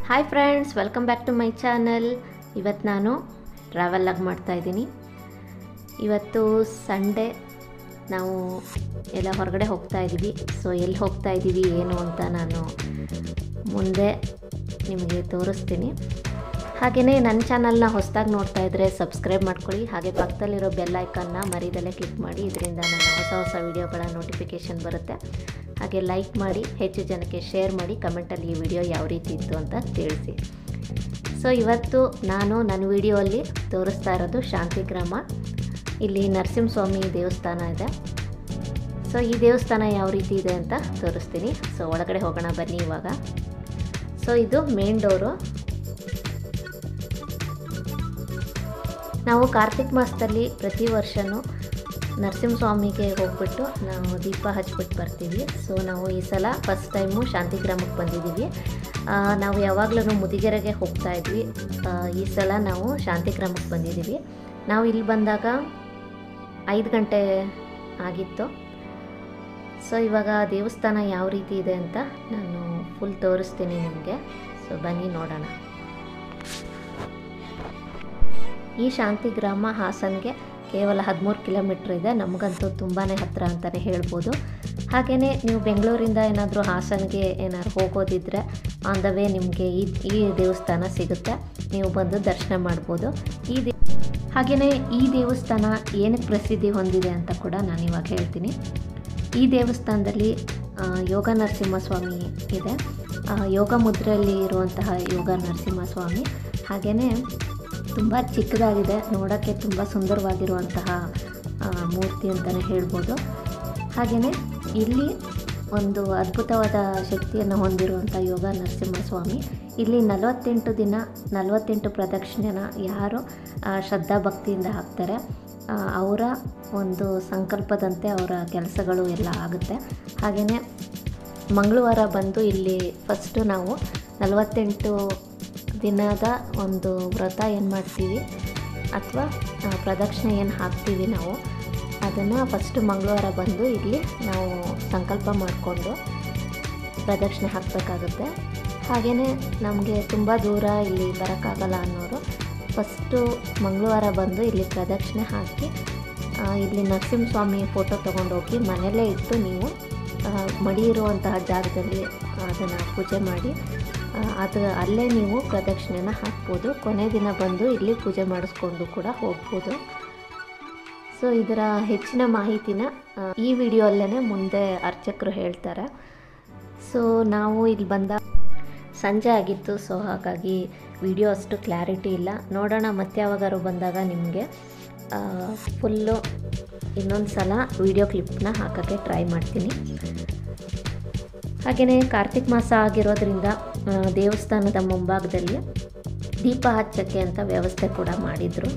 hi friends welcome back to my channel ಇವತ್ತು ನಾನು ಟ್ರಾವೆಲಾಗಿ ಮಾಡ್ತಾಯಿದ್ದೀನಿ ಇವತ್ತು ಸಂಡೇ ನಾವು ಎಲ್ಲ ಹೊರಗಡೆ ಹೋಗ್ತಾ ಇದ್ದೀವಿ ಸೊ ಎಲ್ಲಿ ಹೋಗ್ತಾ ಇದ್ದೀವಿ ಏನು ಅಂತ ನಾನು ಮುಂದೆ ನಿಮಗೆ ತೋರಿಸ್ತೀನಿ ಹಾಗೆಯೇ ನನ್ನ ಚಾನಲ್ನ ಹೊಸದಾಗಿ ನೋಡ್ತಾ ಇದ್ದರೆ ಸಬ್ಸ್ಕ್ರೈಬ್ ಮಾಡ್ಕೊಳ್ಳಿ ಹಾಗೆ ಪಕ್ಕದಲ್ಲಿರೋ ಬೆಲ್ ಐಕನ್ನ ಮರಿದಲ್ಲೇ ಕ್ಲಿಕ್ ಮಾಡಿ ಇದರಿಂದ ನನ್ನ ಹೊಸ ಹೊಸ ವೀಡಿಯೋಗಳ ನೋಟಿಫಿಕೇಷನ್ ಬರುತ್ತೆ ಹಾಗೆ ಲೈಕ್ ಮಾಡಿ ಹೆಚ್ಚು ಜನಕ್ಕೆ ಶೇರ್ ಮಾಡಿ ಕಮೆಂಟಲ್ಲಿ ಈ ವಿಡಿಯೋ ಯಾವ ರೀತಿ ಇತ್ತು ಅಂತ ತಿಳಿಸಿ ಸೊ ಇವತ್ತು ನಾನು ನನ್ನ ವಿಡಿಯೋಲ್ಲಿ ತೋರಿಸ್ತಾ ಇರೋದು ಶಾಂತಿಗ್ರಾಮ ಇಲ್ಲಿ ನರಸಿಂಹಸ್ವಾಮಿ ದೇವಸ್ಥಾನ ಇದೆ ಸೊ ಈ ದೇವಸ್ಥಾನ ಯಾವ ರೀತಿ ಇದೆ ಅಂತ ತೋರಿಸ್ತೀನಿ ಸೊ ಒಳಗಡೆ ಹೋಗೋಣ ಬನ್ನಿ ಇವಾಗ ಸೊ ಇದು ಮೇನ್ ಡೋರು ನಾವು ಕಾರ್ತಿಕ್ ಮಾಸದಲ್ಲಿ ಪ್ರತಿ ವರ್ಷವೂ ನರಸಿಂಹಸ್ವಾಮಿಗೆ ಹೋಗ್ಬಿಟ್ಟು ನಾವು ದೀಪ ಹಚ್ಬಿಟ್ಟು ಬರ್ತೀವಿ ಸೊ ನಾವು ಈ ಸಲ ಫಸ್ಟ್ ಟೈಮು ಶಾಂತಿಗ್ರಾಮಕ್ಕೆ ಬಂದಿದ್ದೀವಿ ಆ, ನಾವು ಯಾವಾಗಲೂ ಮುದಿಗೆರೆಗೆ ಹೋಗ್ತಾ ಇದ್ವಿ ಆ, ಈ ಸಲ ನಾವು ಶಾಂತಿಗ್ರಾಮಕ್ಕೆ ಬಂದಿದ್ದೀವಿ ನಾವು ಇಲ್ಲಿ ಬಂದಾಗ ಐದು ಗಂಟೆ ಆಗಿತ್ತು ಸೊ ಇವಾಗ ದೇವಸ್ಥಾನ ಯಾವ ರೀತಿ ಇದೆ ಅಂತ ನಾನು ಫುಲ್ ತೋರಿಸ್ತೀನಿ ನಿಮಗೆ ಸೊ ಬನ್ನಿ ನೋಡೋಣ ಈ ಶಾಂತಿಗ್ರಾಮ ಹಾಸನ್ಗೆ ಕೇವಲ ಹದಿಮೂರು ಕಿಲೋಮೀಟ್ರ್ ಇದೆ ನಮಗಂತೂ ತುಂಬಾ ಹತ್ತಿರ ಅಂತಲೇ ಹೇಳ್ಬೋದು ಹಾಗೆಯೇ ನೀವು ಬೆಂಗಳೂರಿಂದ ಏನಾದರೂ ಹಾಸನ್ಗೆ ಏನಾದ್ರು ಹೋಗೋದಿದ್ರೆ ಆನ್ ದ ವೇ ನಿಮಗೆ ಈ ಈ ದೇವಸ್ಥಾನ ಸಿಗುತ್ತೆ ನೀವು ಬಂದು ದರ್ಶನ ಮಾಡ್ಬೋದು ಈ ದೇ ಹಾಗೆಯೇ ಈ ದೇವಸ್ಥಾನ ಏನಕ್ಕೆ ಪ್ರಸಿದ್ಧಿ ಹೊಂದಿದೆ ಅಂತ ಕೂಡ ನಾನು ಇವಾಗ ಹೇಳ್ತೀನಿ ಈ ದೇವಸ್ಥಾನದಲ್ಲಿ ಆ, ಯೋಗ ನರಸಿಂಹಸ್ವಾಮಿ ಇದೆ ಆ, ಯೋಗ ಮುದ್ರೆಯಲ್ಲಿ ಇರುವಂತಹ ಯೋಗ ನರಸಿಂಹಸ್ವಾಮಿ ಹಾಗೆಯೇ ತುಂಬ ಚಿಕ್ಕದಾಗಿದೆ ನೋಡೋಕ್ಕೆ ತುಂಬ ಸುಂದರವಾಗಿರುವಂತಹ ಆ, ಮೂರ್ತಿ ಅಂತಲೇ ಹೇಳ್ಬೋದು ಹಾಗೆಯೇ ಇಲ್ಲಿ ಒಂದು ಅದ್ಭುತವಾದ ಶಕ್ತಿಯನ್ನು ಹೊಂದಿರುವಂಥ ಯೋಗ ನರಸಿಂಹಸ್ವಾಮಿ ಇಲ್ಲಿ ನಲವತ್ತೆಂಟು ದಿನ ನಲವತ್ತೆಂಟು ಪ್ರದಕ್ಷಿಣೆನ ಯಾರು ಆ, ಶ್ರದ್ಧಾ ಭಕ್ತಿಯಿಂದ ಹಾಕ್ತಾರೆ ಆ, ಅವರ ಒಂದು ಸಂಕಲ್ಪದಂತೆ ಅವರ ಕೆಲಸಗಳು ಎಲ್ಲ ಆಗುತ್ತೆ ಹಾಗೆಯೇ ಮಂಗಳವಾರ ಬಂದು ಇಲ್ಲಿ ಫಸ್ಟು ನಾವು ನಲವತ್ತೆಂಟು ದಿನದ ಒಂದು ವ್ರತ ಏನು ಮಾಡ್ತೀವಿ ಅಥವಾ ಪ್ರದಕ್ಷಿಣೆ ಏನು ಹಾಕ್ತೀವಿ ನಾವು ಅದನ್ನು ಫಸ್ಟು ಮಂಗಳವಾರ ಬಂದು ಇಲ್ಲಿ ನಾವು ಸಂಕಲ್ಪ ಮಾಡಿಕೊಂಡು ಪ್ರದಕ್ಷಿಣೆ ಹಾಕಬೇಕಾಗುತ್ತೆ ಹಾಗೆಯೇ ನಮಗೆ ತುಂಬ ದೂರ ಇಲ್ಲಿ ಬರೋಕ್ಕಾಗಲ್ಲ ಅನ್ನೋರು ಫಸ್ಟು ಮಂಗಳವಾರ ಬಂದು ಇಲ್ಲಿ ಪ್ರದಕ್ಷಿಣೆ ಹಾಕಿ ಆ, ಇಲ್ಲಿ ನರಸಿಂಹಸ್ವಾಮಿ ಫೋಟೋ ತೊಗೊಂಡೋಗಿ ಮನೆಯಲ್ಲೇ ಇಟ್ಟು ನೀವು ಆ, ಮಡಿ ಇರುವಂತಹ ಜಾಗದಲ್ಲಿ ಅದನ್ನು ಪೂಜೆ ಮಾಡಿ ಆ, ಅದು ಅಲ್ಲೇ ನೀವು ಪ್ರದಕ್ಷಿಣೆನ ಹಾಕ್ಬೋದು ಕೊನೆ ದಿನ ಬಂದು ಇಲ್ಲಿ ಪೂಜೆ ಮಾಡಿಸ್ಕೊಂಡು ಕೂಡ ಹೋಗ್ಬೋದು ಸೊ ಇದರ ಹೆಚ್ಚಿನ ಮಾಹಿತಿನ ಆ, ಈ ವಿಡಿಯೋಲ್ಲೇ ಮುಂದೆ ಅರ್ಚಕರು ಹೇಳ್ತಾರೆ ಸೊ ನಾವು ಇಲ್ಲಿ ಬಂದ ಸಂಜೆ ಆಗಿತ್ತು ಸೊ ಹಾಗಾಗಿ ವಿಡಿಯೋ ಅಷ್ಟು ಕ್ಲಾರಿಟಿ ಇಲ್ಲ ನೋಡೋಣ ಮತ್ತೆ ಯಾವಾಗಾದ್ರು ಬಂದಾಗ ನಿಮಗೆ ಫುಲ್ಲು ಇನ್ನೊಂದು ಸಲ ವಿಡಿಯೋ ಕ್ಲಿಪ್ನ ಹಾಕೋಕ್ಕೆ ಟ್ರೈ ಮಾಡ್ತೀನಿ ಹಾಗೆಯೇ ಕಾರ್ತಿಕ್ ಮಾಸ ಆಗಿರೋದ್ರಿಂದ ಆ, ದೇವಸ್ಥಾನದ ಮುಂಭಾಗದಲ್ಲಿ ದೀಪ ಹಚ್ಚಕ್ಕೆ ಅಂತ ವ್ಯವಸ್ಥೆ ಕೂಡ ಮಾಡಿದರು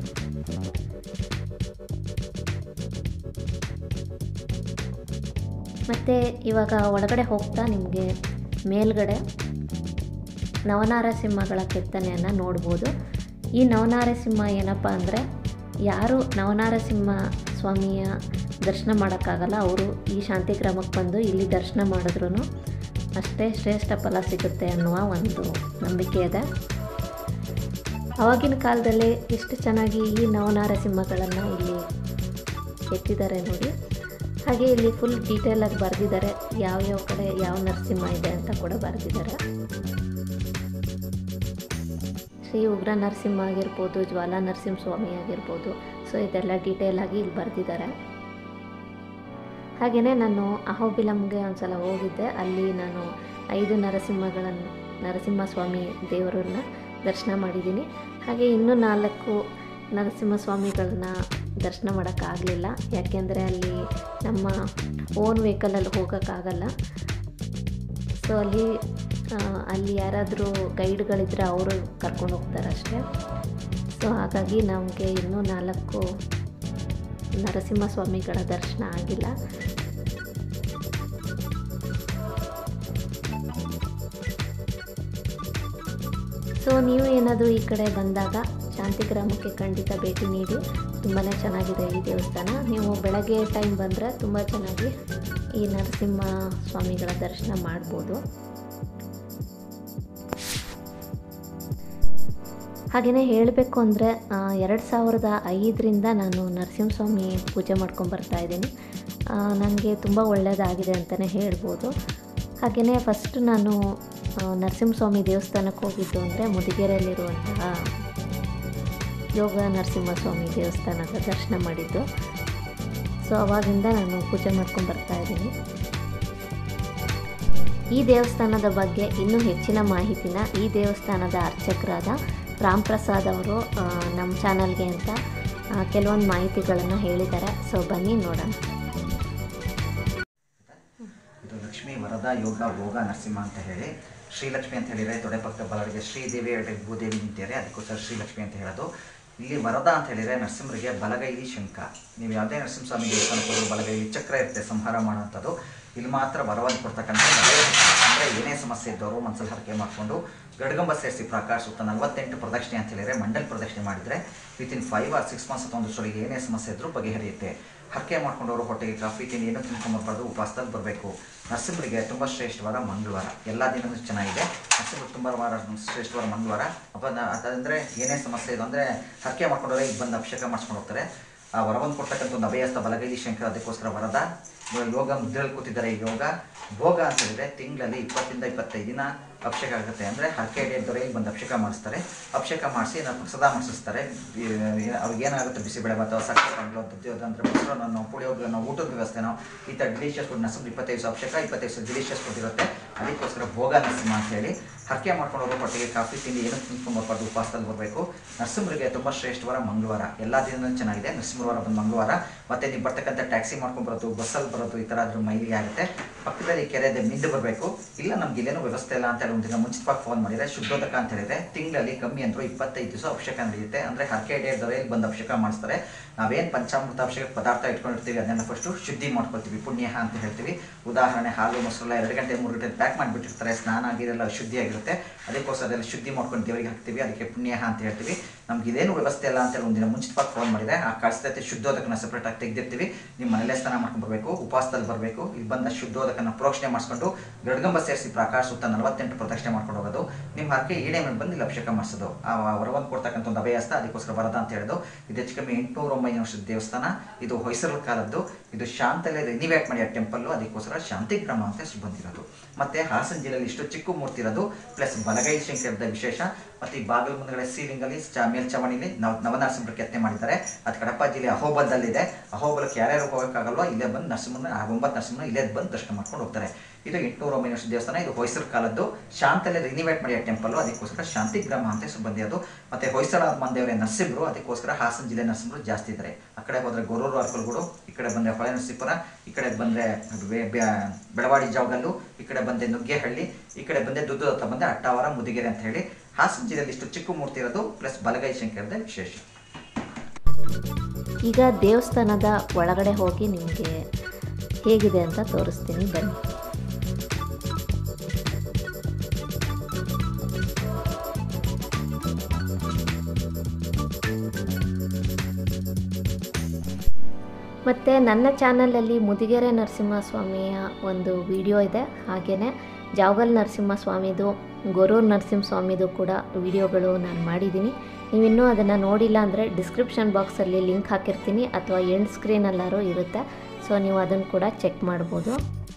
ಮತ್ತು ಇವಾಗ ಒಳಗಡೆ ಹೋಗ್ತಾ ನಿಮಗೆ ಮೇಲ್ಗಡೆ ನವನಾರಸಿಂಹಗಳ ಕೆತ್ತನೆಯನ್ನು ನೋಡ್ಬೋದು ಈ ನವನಾರಸಿಂಹ ಏನಪ್ಪ ಅಂದರೆ ಯಾರು ನವನಾರಸಿಂಹ ಸ್ವಾಮಿಯ ದರ್ಶನ ಮಾಡೋಕ್ಕಾಗಲ್ಲ ಅವರು ಈ ಶಾಂತಿಗ್ರಾಮಕ್ಕೆ ಬಂದು ಇಲ್ಲಿ ದರ್ಶನ ಮಾಡಿದ್ರೂ ಅಷ್ಟೇ ಶ್ರೇಷ್ಠ ಫಲ ಸಿಗುತ್ತೆ ಅನ್ನುವ ಒಂದು ನಂಬಿಕೆ ಇದೆ ಆವಾಗಿನ ಕಾಲದಲ್ಲಿ ಎಷ್ಟು ಚೆನ್ನಾಗಿ ಈ ನವನಾರಸಿಂಹಗಳನ್ನು ಇಲ್ಲಿ ಕೆತ್ತಿದ್ದಾರೆ ನೋಡಿ ಹಾಗೆ ಇಲ್ಲಿ ಫುಲ್ ಡೀಟೇಲಾಗಿ ಬರೆದಿದ್ದಾರೆ ಯಾವ ಯಾವ ಕಡೆ ಯಾವ ನರಸಿಂಹ ಇದೆ ಅಂತ ಕೂಡ ಬರೆದಿದ್ದಾರೆ ಶ್ರೀ ಉಗ್ರ ನರಸಿಂಹ ಆಗಿರ್ಬೋದು ಜ್ವಾಲಾ ನರಸಿಂಹ ಸ್ವಾಮಿ ಆಗಿರ್ಬೋದು ಸೊ ಇದೆಲ್ಲ ಡೀಟೇಲಾಗಿ ಇಲ್ಲಿ ಬರೆದಿದ್ದಾರೆ ಹಾಗೆಯೇ ನಾನು ಅಹೋಬಿಲಂಗೆ ಒಂದ್ಸಲ ಹೋಗಿದ್ದೆ ಅಲ್ಲಿ ನಾನು ಐದು ನರಸಿಂಹಗಳನ್ನು ನರಸಿಂಹಸ್ವಾಮಿ ದೇವರನ್ನ ದರ್ಶನ ಮಾಡಿದ್ದೀನಿ ಹಾಗೆ ಇನ್ನೂ ನಾಲ್ಕು ನರಸಿಂಹಸ್ವಾಮಿಗಳನ್ನ ದರ್ಶನ ಮಾಡೋಕ್ಕಾಗಲಿಲ್ಲ ಯಾಕೆಂದರೆ ಅಲ್ಲಿ ನಮ್ಮ ಓನ್ ವೆಹಿಕಲಲ್ಲಿ ಹೋಗೋಕ್ಕಾಗಲ್ಲ ಸೊ ಅಲ್ಲಿ ಆ, ಅಲ್ಲಿ ಯಾರಾದರೂ ಗೈಡ್ಗಳಿದ್ರೆ ಅವರು ಕರ್ಕೊಂಡು ಹೋಗ್ತಾರೆ ಅಷ್ಟೇ ಸೊ ಹಾಗಾಗಿ ನಮಗೆ ಇನ್ನೂ ನಾಲ್ಕು ನರಸಿಂಹಸ್ವಾಮಿಗಳ ದರ್ಶನ ಆಗಿಲ್ಲ ಸೊ ನೀವು ಏನಾದರೂ ಈ ಕಡೆ ಬಂದಾಗ ಶಾಂತಿಗ್ರಾಮಕ್ಕೆ ಖಂಡಿತ ಭೇಟಿ ನೀಡಿ ತುಂಬಾ ಚೆನ್ನಾಗಿದೆ ಈ ದೇವಸ್ಥಾನ ನೀವು ಬೆಳಗ್ಗೆ ಟೈಮ್ ಬಂದರೆ ತುಂಬ ಚೆನ್ನಾಗಿ ಈ ನರಸಿಂಹ ಸ್ವಾಮಿಗಳ ದರ್ಶನ ಮಾಡ್ಬೋದು ಹಾಗೆಯೇ ಹೇಳಬೇಕು ಅಂದರೆ ಎರಡು ಸಾವಿರದ ಐದರಿಂದ ನಾನು ನರಸಿಂಹಸ್ವಾಮಿ ಪೂಜೆ ಮಾಡ್ಕೊಂಡು ಬರ್ತಾ ಇದ್ದೀನಿ ನನಗೆ ತುಂಬ ಒಳ್ಳೆಯದಾಗಿದೆ ಅಂತಲೇ ಹೇಳ್ಬೋದು ಹಾಗೆಯೇ ಫಸ್ಟ್ ನಾನು ಆ, ನರಸಿಂಹಸ್ವಾಮಿ ದೇವಸ್ಥಾನಕ್ಕೆ ಹೋಗಿದ್ದು ಅಂದರೆ ಮುದಿಗೆರೆಯಲ್ಲಿರುವಂತಹ ಯೋಗ ನರಸಿಂಹಸ್ವಾಮಿ ದೇವಸ್ಥಾನದ ದರ್ಶನ ಮಾಡಿದ್ದು ಸೊ ಅವಾಗಿಂದ ನಾನು ಪೂಜೆ ಮಾಡ್ಕೊಂಡು ಬರ್ತಾ ಇದ್ದೀನಿ ಈ ದೇವಸ್ಥಾನದ ಬಗ್ಗೆ ಇನ್ನೂ ಹೆಚ್ಚಿನ ಮಾಹಿತಿನ ಈ ದೇವಸ್ಥಾನದ ಅರ್ಚಕರಾದ ರಾಮ್ ಪ್ರಸಾದ್ ಅವರು ಆ, ನಮ್ಮ ಚಾನಲ್ಗೆ ಅಂತ ಕೆಲವೊಂದು ಮಾಹಿತಿಗಳನ್ನು ಹೇಳಿದ್ದಾರೆ ಸೊ ಬನ್ನಿ ನೋಡೋಣ ಇದು ಲಕ್ಷ್ಮೀ ವರದ ಯೋಗ ಭೋಗ ನರಸಿಂಹ ಅಂತ ಹೇಳಿ ಶ್ರೀಲಕ್ಷ್ಮಿ ಅಂತ ಹೇಳಿದರೆ ತೊಡೆ ಪಕ್ಕ ಬಲರಿಗೆ ಶ್ರೀದೇವಿ ಎರಡು ಭೂದೇವಿ ನಿಂತಿದ್ದಾರೆ ಅದಕ್ಕೋಸ್ಕರ ಶ್ರೀಲಕ್ಷ್ಮಿ ಅಂತ ಹೇಳೋದು ಇಲ್ಲಿ ವರದ ಅಂತ ಹೇಳಿದರೆ ನರಸಿಂಹರಿಗೆ ಬಲಗೈಲಿ ಶಂಖ ನೀವು ಯಾವುದೇ ನರಸಿಂಹಸ್ವಾಮಿ ದೇವಸ್ಥಾನಕ್ಕೆ ಹೋದ್ರು ಬಲಗೈಲಿ ಚಕ್ರ ಇರುತ್ತೆ ಸಂಹಾರ ಮಾಡುವಂಥದ್ದು ಇಲ್ಲಿ ಮಾತ್ರ ವರವನ್ನು ಕೊಡ್ತಕ್ಕಂಥ ಅಂದರೆ ಏನೇ ಸಮಸ್ಯೆ ಇದ್ದವರು ಮನಸ್ಸಲ್ಲಿ ಹರಕೆ ಮಾಡಿಕೊಂಡು ಗಡ್ಗಂಬ ಸೇರಿಸಿ ಪ್ರಕಾಶ ಸುತ್ತ ನಲವತ್ತೆಂಟು ಪ್ರದಕ್ಷಿಣೆ ಅಂತ ಹೇಳಿದರೆ ಮಂಡಲ್ ಪ್ರದಕ್ಷಿಣೆ ಮಾಡಿದರೆ within five or six months ಅಥವಾ ಒಂದು ವರ್ಷದೊಳಗೆ ಏನೇ ಸಮಸ್ಯೆ ಇದ್ರೂ ಬಗೆಹರಿಯುತ್ತೆ ಹರಕೆ ಮಾಡ್ಕೊಂಡವರು ಹೊಟ್ಟೆಗೆ ಕಾಫಿ ತಿಂಡಿ ಏನೂ ತಿನ್ಕೊಂಬರ್ಬಾರ್ದು ಉಪವಾಸದಲ್ಲಿ ಬರಬೇಕು ನರಸಿಂಹರಿಗೆ ತುಂಬ ಶ್ರೇಷ್ಠವಾದ ಮಂಗಳವಾರ ಎಲ್ಲ ದಿನವೂ ಚೆನ್ನಾಗಿದೆ ನರಸಿಂಹರಿಗೆ ತುಂಬ ವಾರ ಶ್ರೇಷ್ಠವಾದ ಮಂಗಳವಾರ ಅಪ್ಪ ಅದಂದರೆ ಏನೇ ಸಮಸ್ಯೆ ಇದು ಅಂದರೆ ಹರಕೆ ಮಾಡ್ಕೊಂಡವ್ರೆ ಈಗ ಬಂದು ಅಭಿಷೇಕ ಮಾಡಿಸ್ಕೊಂಡು ಹೋಗ್ತಾರೆ ಆ ವರವನ್ನು ಕೊಡ್ತಕ್ಕಂಥ ಒಂದು ಅಭಯಸ್ಥ ಬಲಗೈಲಿ ಶಂಕರ ಅದಕ್ಕೋಸ್ಕರ ವರದ ಯೋಗ ಮುದ್ರೆಯಲ್ಲಿ ಕೂತಿದ್ದಾರೆ ಈ ಯೋಗ ಭೋಗ ಅಂತ ಹೇಳಿದ್ರೆ ತಿಂಗಳಲ್ಲಿ ಇಪ್ಪತ್ತಿಂದ ಇಪ್ಪತ್ತೈದು ದಿನ ಅಭಿಷೇಕ ಆಗುತ್ತೆ ಅಂದರೆ ಹರಕೆ ಹಿಡಿಯದವರೆ ಇಲ್ಲಿ ಬಂದು ಅಭಿಷೇಕ ಮಾಡಿಸ್ತಾರೆ ಅಭಿಷೇಕ ಮಾಡಿಸಿ ನಾವು ಸದಾ ಮಾಡಿಸ್ತಾರೆ ಅವ್ರಿಗೆ ಏನಾಗುತ್ತೆ ಬಿಸಿಬೇಳೆ ಅಥವಾ ಸಕ್ಕರೆ ಕಂಡ್ಲು ದೊಡ್ಡ ಅಂದರೆ ಮೊಸರನ್ನು ಪುಳಿಯೋಗನ್ನು ಊಟದ ವ್ಯವಸ್ಥೆನೋ ಈ ಥರ ಡಿಲಿಷಿಯಸ್ ಫುಡ್ ನರಸಿಂಹ ಇಪ್ಪತ್ತೈದು ದಿವಸ ಅಭಿಷೇಕ ಇಪ್ಪತ್ತೈದು ದಿವಸ ಡಿಲಿಷಿಯಸ್ ಫುಡ್ ಇರುತ್ತೆ ಅದಕ್ಕೋಸ್ಕರ ಭೋಗ ನರಸಿಂಹ ಅಂತ ಹೇಳಿ ಹರಕೆ ಮಾಡ್ಕೊಂಡು ಹೋಗೋ ಹೊಟ್ಟೆಗೆ ಕಾಫಿ ತಿಂಡಿ ಏನು ತಿನ್ಕೊಂಡು ಬರ್ಬಾರ್ದು ಉಪವಾಸದಲ್ಲಿ ಬರಬೇಕು ನರಸಿಂಹರಿಗೆ ತುಂಬ ಶ್ರೇಷ್ಠವಾರ ಮಂಗಳವಾರ ಎಲ್ಲ ದಿನವೂ ಚೆನ್ನಾಗಿದೆ ನರಸಿಂಹವಾರ ಬಂದು ಮಂಗಳವಾರ ಮತ್ತೆ ನೀವು ಬರ್ತಕ್ಕಂಥ ಟ್ಯಾಕ್ಸಿ ಮಾಡ್ಕೊಂಡು ಬರೋದು ಬಸ್ಸಲ್ಲಿ ಬರೋದು ಈ ಥರ ಅದ್ರ ಮೈಲಿಗೆ ಆಗುತ್ತೆ ಪಕ್ಕದಲ್ಲಿ ಕೆರೆ ಇದೆ ಮಿಂದು ಬರಬೇಕು ಇಲ್ಲ ನಮ್ಗೆ ಇಲ್ಲೇನೋ ವ್ಯವಸ್ಥೆ ಇಲ್ಲ ಅಂತ ಹೇಳಿ ಒಂದಿನ ಮುಂಚಿತವಾಗಿ ಫೋನ್ ಮಾಡಿದರೆ ಶುದ್ಧೋದಕ ಅಂತ ಹೇಳಿದ್ರೆ ತಿಂಗಳಲ್ಲಿ ಕಮ್ಮಿ ಅಂದರೂ ಇಪ್ಪತ್ತೈದು ದಿವಸ ಅಭಿಷೇಕ ನಡೆಯುತ್ತೆ ಅಂದರೆ ಹರಕೆ ಹಿಡಿಯೋದವರೆ ಇಲ್ಲಿ ಬಂದು ಅಭಿಷೇಕ ಮಾಡಿಸ್ತಾರೆ ನಾವೇನು ಪಂಚಾಮೃತ ಅಭಿಷೇಕ ಪದಾರ್ಥ ಇಟ್ಕೊಂಡಿರ್ತೀವಿ ಅದನ್ನು ಫಸ್ಟು ಶುದ್ಧಿ ಮಾಡ್ಕೊಳ್ತೀವಿ ಪುಣ್ಯ ಅಂತ ಹೇಳ್ತೀವಿ ಉದಾಹರಣೆ ಹಾಲು ಮೊಸರು ಎರಡು ಗಂಟೆ ಮೂರು ಗಂಟೆ ಪ್ಯಾಕ್ ಮಾಡಿಬಿಟ್ಟಿರ್ತಾರೆ ಸ್ನಾನ ಆಗಿರಲ್ಲ ಶುದ್ಧಿಯಾಗಿರುತ್ತೆ ಅದಕ್ಕೋಸ್ಕರ ಅದೆಲ್ಲ ಶುದ್ಧಿ ಮಾಡ್ಕೊಂಡು ದೇವರಿಗೆ ಹಾಕ್ತೀವಿ ಅದಕ್ಕೆ ಪುಣ್ಯ ಅಂತ ಹೇಳ್ತೀವಿ ನಮ್ಗೆ ಇದೇನು ವ್ಯವಸ್ಥೆ ಇಲ್ಲ ಅಂತೇಳಿ ಒಂದಿನ ಮುಂಚಿತವಾಗಿ ಫೋನ್ ಮಾಡಿದೆ ಆ ಕಳಿಸ್ತೈತೆ ಶುದ್ಧೋದಕನ ಸಪ್ರೇಟಾಗಿ ತೆಗೆದಿರ್ತೀವಿ ನಿಮ್ಮ ಮನೇಲೆ ಸ್ನಾನ ಮಾಡ್ಕೊಂಡು ಬರಬೇಕು ಉಪವಾಸದಲ್ಲಿ ಬರಬೇಕು ಇಲ್ಲಿ ಬಂದ ಶುದ್ಧೋದಕನ ಪ್ರೋಕ್ಷಣೆ ಮಾಡಿಸ್ಕೊಂಡು ಗಡ್ಗಂಬ ಸೇರಿಸಿ ಪ್ರಕಾಶ ಸುತ್ತ ನಲವತ್ತೆಂಟು ಪ್ರದಕ್ಷಿಣೆ ಮಾಡ್ಕೊಂಡು ಹೋಗೋದು ನಿಮ್ಮ ಹರಕೆ ಈಡೇ ಮೇಲೆ ಬಂದು ಇಲ್ಲಿ ಅಭಿಷೇಕ ಮಾಡಿಸೋದು ಆ ವರವನ್ನು ಕೊಡ್ತಕ್ಕಂಥ ಒಂದು ಅಭಯಸ್ಥ ಅದಕ್ಕೋಸ್ಕರ ಬರದ ಅಂತ ಹೇಳೋದು ಇದು ಹೆಚ್ಚು ಕಮ್ಮಿ ಎಂಟುನೂರ ಒಂಬೈನೂರು ವರ್ಷದ ದೇವಸ್ಥಾನ ಇದು ಹೊಯ್ಸಳ ಕಾಲದ್ದು ಇದು ಶಾಂತಲೆ ರಿನಿವೇಟ್ ಮಾಡಿ ಆ ಟೆಂಪಲ್ಲು ಅದಕ್ಕೋಸ್ಕರ ಶಾಂತಿಗ್ರಾಮ ಅಂತ ಹೆಸರು ಬಂದಿರೋದು ಮತ್ತೆ ಹಾಸನ ಜಿಲ್ಲೆಯಲ್ಲಿ ಇಷ್ಟು ಚಿಕ್ಕ ಮೂರ್ತಿ ಇರೋದು ಪ್ಲಸ್ ಬಲಗೈ ಶಂಕರದ ವಿಶೇಷ ಮತ್ತೆ ಈ ಬಾಗಿಲು ಮುಂದ್ಗಡೆ ಸೀಲಿಂಗಲ್ಲಿ ಚ ಮೇಲ್ಚಾವಣಿಲಿ ನವ ನವನರಸಿಂಹರ ಕೆತ್ತನೆ ಮಾಡಿದ್ದಾರೆ ಅದು ಕಡಪ ಜಿಲ್ಲೆ ಅಹೋಬಲದಲ್ಲಿದೆ ಅಹೋಬಲಕ್ಕೆ ಯಾರ್ಯಾರು ಹೋಗೋಕ್ಕಾಗಲ್ವೋ ಇಲ್ಲೇ ಬಂದು ನರಸಿಂಹನ ಆ ಒಂಬತ್ತು ನರಸಿಂಹನ ಇಲ್ಲೇ ಬಂದು ದರ್ಶನ ಮಾಡ್ಕೊಂಡು ಹೋಗ್ತಾರೆ ಇದು ಎಂಟುನೂರ ಒಂಬೈನೂರು ವರ್ಷದ ದೇವಸ್ಥಾನ ಇದು ಹೊಯ್ಸಳ ಕಾಲದ್ದು ಶಾಂತಲೆ ರಿನಿವೇಟ್ ಮಾಡಿದ ಟೆಂಪಲ್ ಅದಕ್ಕೋಸ್ಕರ ಶಾಂತಿಗ್ರಾಮ ಅಂತ ಹೆಸರು ಬಂದಿರೋದು ಮತ್ತೆ ಹೊಯ್ಸಳ ಮಂದೇವರೇ ನರಸಿಂಹರು ಅದಕ್ಕೋಸ್ಕರ ಹಾಸನ ಜಿಲ್ಲೆ ನರಸಿಂಹರು ಜಾಸ್ತಿ ಇದ್ದಾರೆ ಆ ಕಡೆ ಹೋದ್ರೆ ಗೊರೂರು ಅರ್ಕಲ್ಗಳು ಈ ಕಡೆ ಬಂದರೆ ಹೊಳೆ ನರಸೀಪುರ ಈ ಕಡೆ ಬಂದರೆ ಬೆಳವಾಡಿ ಜಾವಗಲ್ಲು ಈ ಕಡೆ ಬಂದೆ ನುಗ್ಗೇಹಳ್ಳಿ ಈ ಕಡೆ ಬಂದೆ ದುದ್ದು ಹತ್ತ ಬಂದೆ ಅಟ್ಟಾವರ ಮುದಿಗೆರೆ ಅಂತ ಹೇಳಿ ಹಾಸನ ಜಿಲ್ಲೆಯಲ್ಲಿ ಇಷ್ಟು ಚಿಕ್ಕ ಮೂರ್ತಿ ಇರೋದು ಪ್ಲಸ್ ಬಲಗೈ ಶಂಕರದ ವಿಶೇಷ ಈಗ ದೇವಸ್ಥಾನದ ಒಳಗಡೆ ಹೋಗಿ ನಿಮಗೆ ಹೇಗಿದೆ ಅಂತ ತೋರಿಸ್ತೀನಿ ಬನ್ನಿ ಮತ್ತು ನನ್ನ ಚಾನಲಲ್ಲಿ ಮುದಿಗೆರೆ ನರಸಿಂಹಸ್ವಾಮಿಯ ಒಂದು ವಿಡಿಯೋ ಇದೆ ಹಾಗೆಯೇ ಜಾವಗಲ್ ನರಸಿಂಹಸ್ವಾಮಿದು ಗೊರೂರು ನರಸಿಂಹಸ್ವಾಮಿದು ಕೂಡ ವಿಡಿಯೋಗಳು ನಾನು ಮಾಡಿದ್ದೀನಿ ನೀವಿನ್ನೂ ಅದನ್ನು ನೋಡಿಲ್ಲ ಅಂದರೆ ಡಿಸ್ಕ್ರಿಪ್ಷನ್ ಬಾಕ್ಸಲ್ಲಿ ಲಿಂಕ್ ಹಾಕಿರ್ತೀನಿ ಅಥವಾ ಎಂಡ್ ಸ್ಕ್ರೀನಲ್ಲಾರು ಇರುತ್ತೆ ಸೊ ನೀವು ಅದನ್ನು ಕೂಡ ಚೆಕ್ ಮಾಡ್ಬೋದು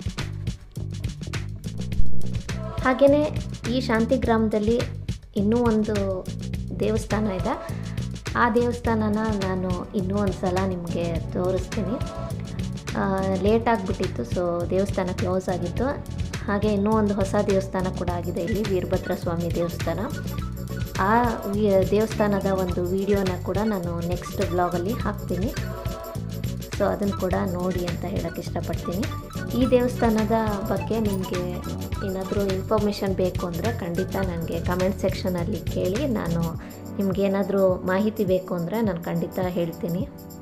ಹಾಗೆಯೇ ಈ ಶಾಂತಿ ಗ್ರಾಮದಲ್ಲಿ ಇನ್ನೂ ಒಂದು ದೇವಸ್ಥಾನ ಇದೆ ಆ ದೇವಸ್ಥಾನನ ನಾನು ಇನ್ನೂ ಒಂದು ಸಲ ನಿಮಗೆ ತೋರಿಸ್ತೀನಿ ಲೇಟ್ ಆಗಿಬಿಟ್ಟಿತ್ತು ಸೊ ದೇವಸ್ಥಾನ ಕ್ಲೋಸ್ ಆಗಿತ್ತು ಹಾಗೆ ಇನ್ನೂ ಒಂದು ಹೊಸ ದೇವಸ್ಥಾನ ಕೂಡ ಆಗಿದೆ ಇಲ್ಲಿ ವೀರಭದ್ರ ಸ್ವಾಮಿ ದೇವಸ್ಥಾನ ಆ ವಿ- ದೇವಸ್ಥಾನದ ಒಂದು ವಿಡಿಯೋನ ಕೂಡ ನಾನು ನೆಕ್ಸ್ಟ್ ಬ್ಲಾಗಲ್ಲಿ ಹಾಕ್ತೀನಿ ಸೊ ಅದನ್ನು ಕೂಡ ನೋಡಿ ಅಂತ ಹೇಳೋಕ್ಕೆ ಇಷ್ಟಪಡ್ತೀನಿ ಈ ದೇವಸ್ಥಾನದ ಬಗ್ಗೆ ನಿಮಗೆ ಏನಾದರೂ ಇನ್ಫಾರ್ಮೇಷನ್ ಬೇಕು ಅಂದರೆ ಖಂಡಿತ ನನಗೆ ಕಮೆಂಟ್ ಸೆಕ್ಷನಲ್ಲಿ ಕೇಳಿ ನಾನು ನಿಮಗೇನಾದರೂ ಮಾಹಿತಿ ಬೇಕು ಅಂದರೆ ನಾನು ಖಂಡಿತ ಹೇಳ್ತೀನಿ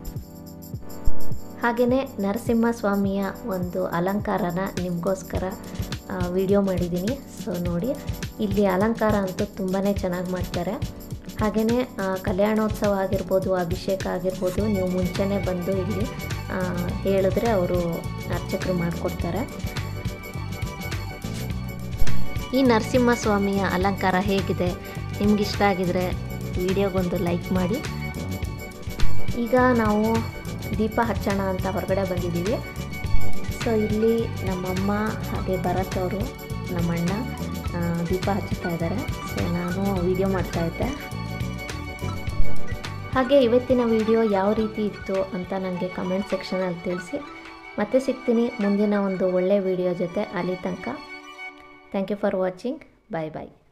ಹಾಗೆಯೇ ನರಸಿಂಹ ಸ್ವಾಮಿಯ ಒಂದು ಅಲಂಕಾರನ ನಿಮಗೋಸ್ಕರ ವಿಡಿಯೋ ಮಾಡಿದ್ದೀನಿ ಸೊ ನೋಡಿ ಇಲ್ಲಿ ಅಲಂಕಾರ ಅಂತೂ ತುಂಬಾ ಚೆನ್ನಾಗಿ ಮಾಡ್ತಾರೆ ಹಾಗೆಯೇ ಕಲ್ಯಾಣೋತ್ಸವ ಆಗಿರ್ಬೋದು ಅಭಿಷೇಕ ಆಗಿರ್ಬೋದು ನೀವು ಮುಂಚೆನೇ ಬಂದು ಇಲ್ಲಿ ಆ, ಹೇಳಿದ್ರೆ ಅವರು ಅರ್ಚಕರು ಮಾಡಿಕೊಡ್ತಾರೆ ಈ ನರಸಿಂಹ ಸ್ವಾಮಿಯ ಅಲಂಕಾರ ಹೇಗಿದೆ ನಿಮ್ಗೆ ಇಷ್ಟ ಆಗಿದರೆ ವಿಡಿಯೋಗೊಂದು ಲೈಕ್ ಮಾಡಿ ಈಗ ನಾವು ದೀಪ ಹಚ್ಚೋಣ ಅಂತ ಹೊರಗಡೆ ಬಂದಿದ್ದೀವಿ ಸೊ ಇಲ್ಲಿ ನಮ್ಮಮ್ಮ ಹಾಗೆ ಭರತ್ ಅವರು ನಮ್ಮಣ್ಣ ಆ, ದೀಪ ಹಚ್ಚುತ್ತಾ ಇದ್ದಾರೆ ಸೊ ನಾನು ವಿಡಿಯೋ ಮಾಡ್ತಾಯಿದ್ದೆ ಹಾಗೆ ಇವತ್ತಿನ ವಿಡಿಯೋ ಯಾವ ರೀತಿ ಇತ್ತು ಅಂತ ನನಗೆ ಕಮೆಂಟ್ ಸೆಕ್ಷನಲ್ಲಿ ತಿಳಿಸಿ ಮತ್ತೆ ಸಿಗ್ತೀನಿ ಮುಂದಿನ ಒಂದು ಒಳ್ಳೆಯ ವಿಡಿಯೋ ಜೊತೆ ಅಲ್ಲಿ ತನಕ thank you for watching bye bye